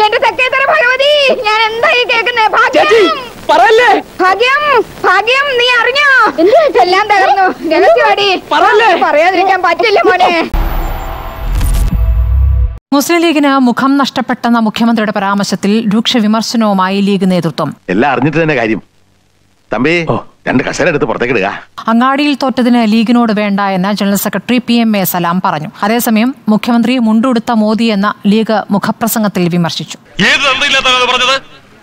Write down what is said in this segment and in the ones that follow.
എന്റെ തെക്കേത്തര ഭഗവതി ഞാൻ എന്തായി കേൾക്കുന്നേ ചേച്ചി ഭാഗ്യം പറയല്ലേ ഭാഗ്യം ഭാഗ്യം നീ അറിഞ്ഞോ എല്ലാം തകർന്നു രഹസ്യവാടി പറയല്ലേ? പറയാതിരിക്കാൻ പറ്റില്ല മോനെ മുസ്ലിം ലീഗിന് മുഖം നഷ്ടപ്പെട്ടെന്ന മുഖ്യമന്ത്രിയുടെ പരാമർശത്തിൽ രൂക്ഷ വിമർശനവുമായി ലീഗ് നേതൃത്വം എല്ലാം അറിഞ്ഞിട്ട് തന്നെ കാര്യം തമ്പി രണ്ട് കസേര എടുത്ത് പുറത്തേക്ക് ഇടുക അങ്ങാടിയിൽ തോറ്റതിന് ലീഗിനോട് വേണ്ട എന്ന് general secretary P M A Salam പറഞ്ഞു അതേസമയം മുഖ്യമന്ത്രി മുണ്ടുടുത്ത മോദി എന്ന ലീഗ് മുഖപ്രസംഗത്തിൽ വിമർശിച്ചു ഏത് തന്തയില്ലാത്തവനാണ് പറഞ്ഞത്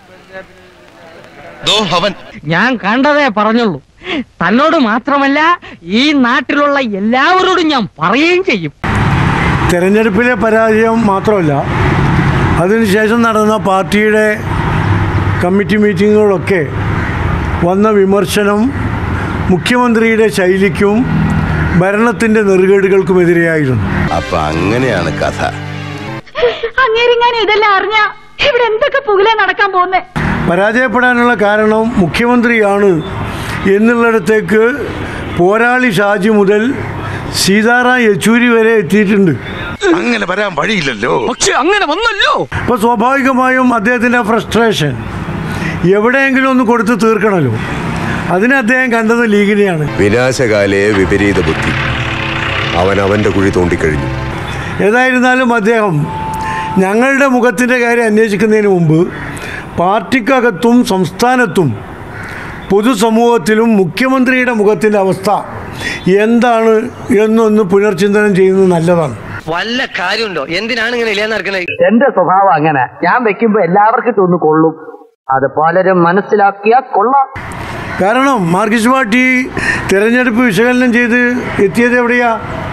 ദോ അവൻ ഞാൻ കണ്ടതേ പറഞ്ഞുള്ളൂ തന്നോട് മാത്രമല്ല ഈ നാട്ടിലുള്ള എല്ലാവരോടും ഞാൻ പറയുകയും ചെയ്യും തെരഞ്ഞെടുപ്പിലെ പരാജയം മാത്രമല്ല അതിനുശേഷം നടന്ന പാർട്ടിയുടെ കമ്മിറ്റി മീറ്റിങ്ങുകളൊക്കെ വന്ന വിമർശനം മുഖ്യമന്ത്രിയുടെ ശൈലിക്കും ഭരണത്തിൻ്റെ നെറുകേടുകൾക്കുമെതിരെയായിരുന്നു അപ്പൊ അങ്ങനെയാണ് കഥ അങ്ങേരിങ്ങാനും ഇതെല്ലാം അറിഞ്ഞ ഇവിടെ എന്തൊക്കെ പുകലെ നടക്കാൻ പോകുന്നേ പരാജയപ്പെടാനുള്ള കാരണം മുഖ്യമന്ത്രിയാണ് എന്നുള്ളിടത്തേക്ക് പോരാളി ഷാജി മുതൽ സീതാറാം യെച്ചൂരി വരെ എത്തിയിട്ടുണ്ട് അങ്ങനെ വരാൻ വഴിയില്ലല്ലോ പക്ഷെ അങ്ങനെ വന്നല്ലോ അപ്പോൾ സ്വാഭാവികമായും അദ്ദേഹത്തിൻ്റെ ഫ്രസ്ട്രേഷൻ എവിടെയെങ്കിലും ഒന്ന് കൊടുത്ത് തീർക്കണമല്ലോ അതിന് അദ്ദേഹം കണ്ടത് ലീഗിനെയാണ് വിനാശകാലയെ വിപരീത ബുദ്ധി അവൻ അവന്റെ കുഴി തോണ്ടിക്കഴിഞ്ഞു ഏതായിരുന്നാലും അദ്ദേഹം ഞങ്ങളുടെ മുഖത്തിൻ്റെ കാര്യം അന്വേഷിക്കുന്നതിന് മുമ്പ് പാർട്ടിക്കകത്തും സംസ്ഥാനത്തും പൊതുസമൂഹത്തിലും മുഖ്യമന്ത്രിയുടെ മുഖത്തിൻ്റെ അവസ്ഥ എന്താണ് എന്നൊന്ന് പുനർചിന്തനം ചെയ്യുന്നത് നല്ലതാണ് വല്ല കാര്യമുണ്ടോ എന്തിനാണ് ഇങ്ങനെ ഇല്ലാന്ന് നടക്കണേ എന്റെ സ്വഭാവം അങ്ങനെ ഞാൻ വെക്കുമ്പോ എല്ലാവർക്കും ഇട്ടൊന്ന് കൊള്ളും അത് പലരും മനസ്സിലാക്കിയാ കൊള്ളാം കാരണം മാർക്സിസ്റ്റ് പാർട്ടി തിരഞ്ഞെടുപ്പ് വിശകലനം ചെയ്ത് എത്തിയത് എവിടെയാ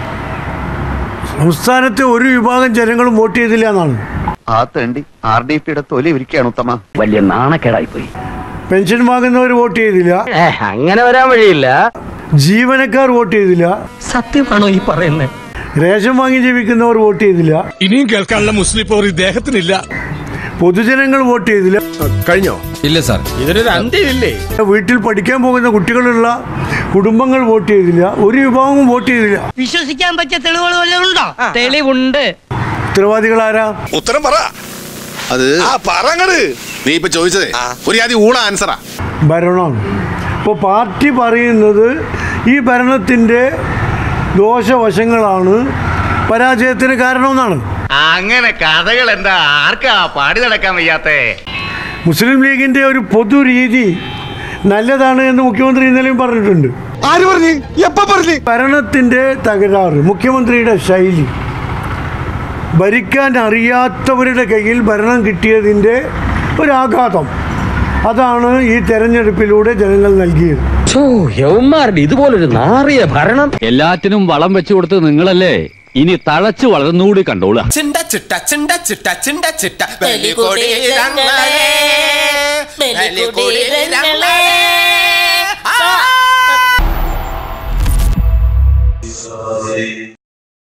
സംസ്ഥാനത്തെ ഒരു വിഭാഗം ജനങ്ങളും വോട്ട് ചെയ്തില്ല എന്നാണ് ആ തേണ്ടി ആർ ഡി പിയുടെ തൊലി ഇരിക്കുകയാണ് ഉത്തമ വലിയ നാണക്കേടായി പോയി പെൻഷൻ വാങ്ങുന്നവർ വോട്ട് ചെയ്തില്ല അങ്ങനെ വരാൻ വഴിയില്ല ജീവനക്കാർ വോട്ട് ചെയ്തില്ല സത്യമാണോ ഈ പറയുന്നത് റേഷൻ വാങ്ങി ജീവിക്കുന്നവർ വോട്ട് ചെയ്തില്ല ഇനിയും കേൾക്കാനുള്ള മുസ്ലിം പോർ ഇദ്ദേഹത്തിനില്ല പൊതുജനങ്ങൾ വോട്ട് ചെയ്തില്ല കഴിഞ്ഞോ ഇല്ല സാർ ഇതിനൊരു അന്ത്യമില്ലേ വീട്ടിൽ പഠിക്കാൻ പോകുന്ന കുട്ടികളുള്ള കുടുംബങ്ങൾ വോട്ട് ചെയ്തില്ല ഒരു വിഭാഗവും വോട്ട് ചെയ്തില്ല വിശ്വസിക്കാൻ പറ്റിയ തെളിവുകൾ വല്ലതും ഉണ്ടോ തെളിവുണ്ട് ഉത്തരവാദികളാരാ ഉത്തരം പറ അത് ആ പറങ്ങട് നീ ഇപ്പൊ ചോദിച്ചതേ ഒരു ആദ്യം ഊണ ആൻസറാ ഭരണമാണ് ഇപ്പോൾ പാർട്ടി പറയുന്നത് ഈ ഭരണത്തിൻ്റെ ദോഷവശങ്ങളാണ് പരാജയത്തിന് കാരണമെന്നാണ് അങ്ങനെ കഥകൾ എന്താ ആർക്കാ പാടി നടക്കാൻ വയ്യാത്തേ മുസ്ലിം ലീഗിൻ്റെ ഒരു പൊതു രീതി നല്ലതാണ് എന്ന് മുഖ്യമന്ത്രി ഇന്നലെയും പറഞ്ഞിട്ടുണ്ട് ആര് പറഞ്ഞു എപ്പ പറഞ്ഞു ഭരണത്തിൻ്റെ തകരാറ് മുഖ്യമന്ത്രിയുടെ ശൈലി ഭരിക്കാൻ അറിയാത്തവരുടെ കയ്യിൽ ഭരണം കിട്ടിയതിൻ്റെ ഒരു ആഘാതം അതാണ് ഈ തെരഞ്ഞെടുപ്പിലൂടെ ജനങ്ങൾ നൽകിയത് യവന്മാരുടെ ഇതുപോലൊരു നാറിയ ഭരണം എല്ലാറ്റിനും വളം വെച്ചു കൊടുത്ത് നിങ്ങളല്ലേ ഇനി തഴച്ചു വളർന്നുകൂടി കണ്ടോളുക ചിണ്ട ചിട്ട ചിണ്ട ചിട്ട ചിണ്ട ചിട്ട വെലികൊടി രംഗളേ വെലികൊടി രംഗളേ ആ